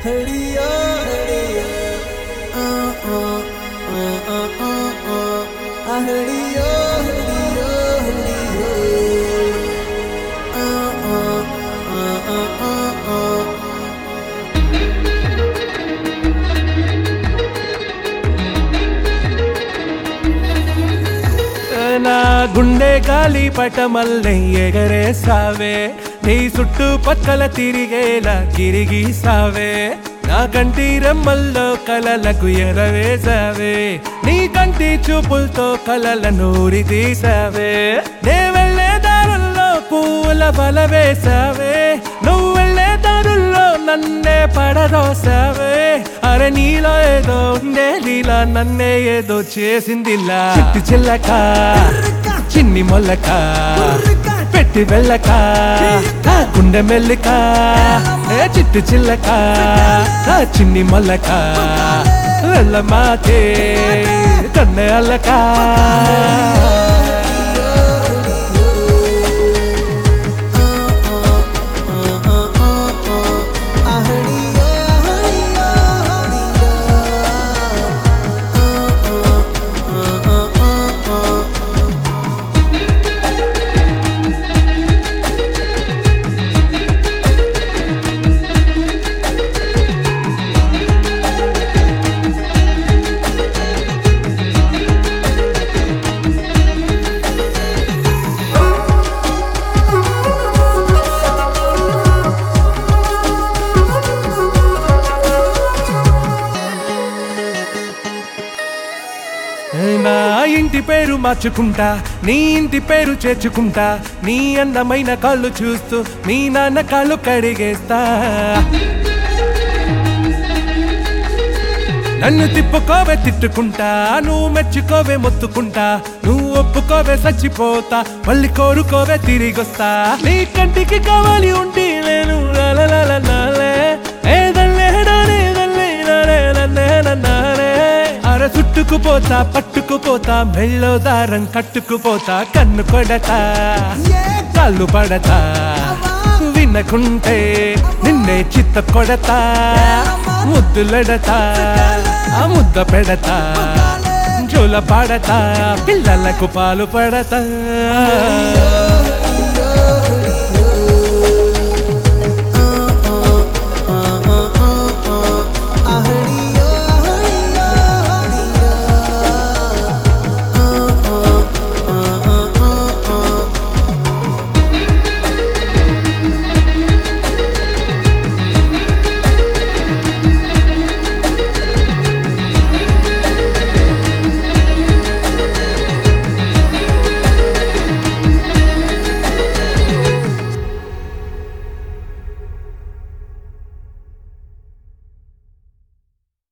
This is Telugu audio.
హడియా హడియా ఆ ఆ ఆ ఆ ఆ ఆ ఆ హడియా హడియా హడియా ఆ ఆ ఆ ఆ ఆ ఆ నా గుండె గాలి పటమల్లే ఎగరేసావే నీ చుట్టూ పక్కల తిరిగేలా తిరిగిసావే నా కంటి రెమ్మల్లో కలలకు ఎరవేసావే నీ కంటి చూపులతో కలల నూరి తీసావే నే వెళ్ళే దారుల్లో పూల బల వేసావే నువ్వు వెళ్ళే దారుల్లో నన్నే పడదోసావే అరే నీలో ఏదో ఉండే నీలా నన్నే ఏదో చేసిందిలా చిట్టి చిల్లక చిన్ని మొల్లక పెట్టి వెళ్ళక నా గుండె మెల్లిక ఏ చిట్టి చిల్లక నా చిన్ని మొల్లక వెళ్ళ మాతే కన్నె అల్లక నా ఇంటి పేరు మార్చుకుంటా నీ ఇంటి పేరు చేర్చుకుంటా నీ అందమైన కాళ్ళు చూస్తూ మీ నాన్న కాళ్ళు కడిగేస్తా నన్ను తిప్పుకోవే తిట్టుకుంటా నువ్వు మెచ్చుకోవే మొత్తుకుంటా నువ్వు ఒప్పుకోవే చచ్చిపోతా మళ్ళీ కోరుకోవే తిరిగొస్తా నీ కంటికి కావాలి ఉంటే నేను లాలలాలనాలే. ఏ దల్లే నానే దల్లే నానే నన్నే నన్నానే. అర చుట్టుకుపోతా పట్టుకుపోతా మెళ్ళో దారం కట్టుకుపోతా కన్ను కొడతా కాళ్ళు పడతా వినకుంటే నిన్నే చిత్త కొడతా ముద్దులడతా ఆ ముద్ద పెడతా జోల పాడతా పిల్లలకు పాలు పడతా